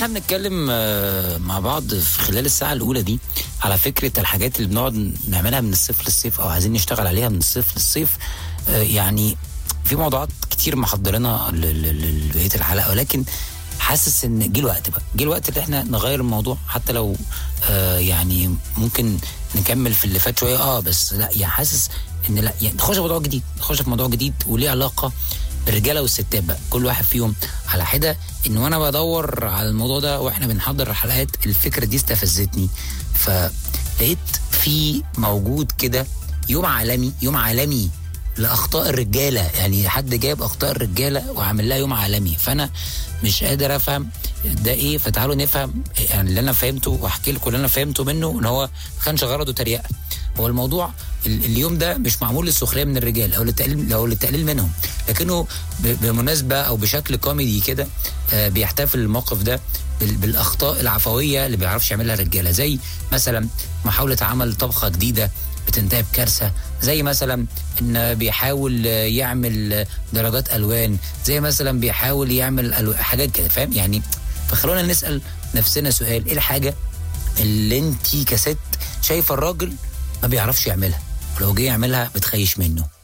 واحنا بنتكلم آه، مع بعض في خلال الساعه الاولى دي على فكره الحاجات اللي بنقعد نعملها من الصيف للصيف او عايزين نشتغل عليها من الصيف للصيف آه، يعني في موضوعات كتير محضرينها ل- ل- لبقيه الحلقه ولكن حاسس ان جه الوقت بقى جه الوقت اللي احنا نغير الموضوع حتى لو آه يعني ممكن نكمل في اللي فات شويه اه بس لا يعني حاسس ان لا يعني نخش في موضوع جديد نخش في موضوع جديد وليه علاقه بالرجاله والستات بقى كل واحد فيهم على حده ان وانا بدور على الموضوع ده واحنا بنحضر الحلقات الفكره دي استفزتني فلقيت في موجود كده يوم عالمي يوم عالمي لاخطاء الرجاله يعني حد جاب اخطاء الرجاله وعامل لها يوم عالمي فانا مش قادر افهم ده ايه فتعالوا نفهم يعني اللي انا فهمته واحكي لكم اللي انا فهمته منه ان هو ما كانش غرضه تريقه هو الموضوع ال- اليوم ده مش معمول للسخريه من الرجال او للتقليل او للتقليل منهم لكنه ب- بمناسبه او بشكل كوميدي كده آه، بيحتفل الموقف ده بال- بالاخطاء العفويه اللي بيعرفش يعملها الرجاله زي مثلا محاوله عمل طبخه جديده بتنتهي بكارثه زي مثلا ان بيحاول آه، يعمل آه، درجات الوان زي مثلا بيحاول يعمل ألو... حاجات كده فاهم يعني فخلونا نسال نفسنا سؤال ايه الحاجه اللي انت كست شايفه الراجل ما بيعرفش يعملها ولو جه يعملها بتخيش منه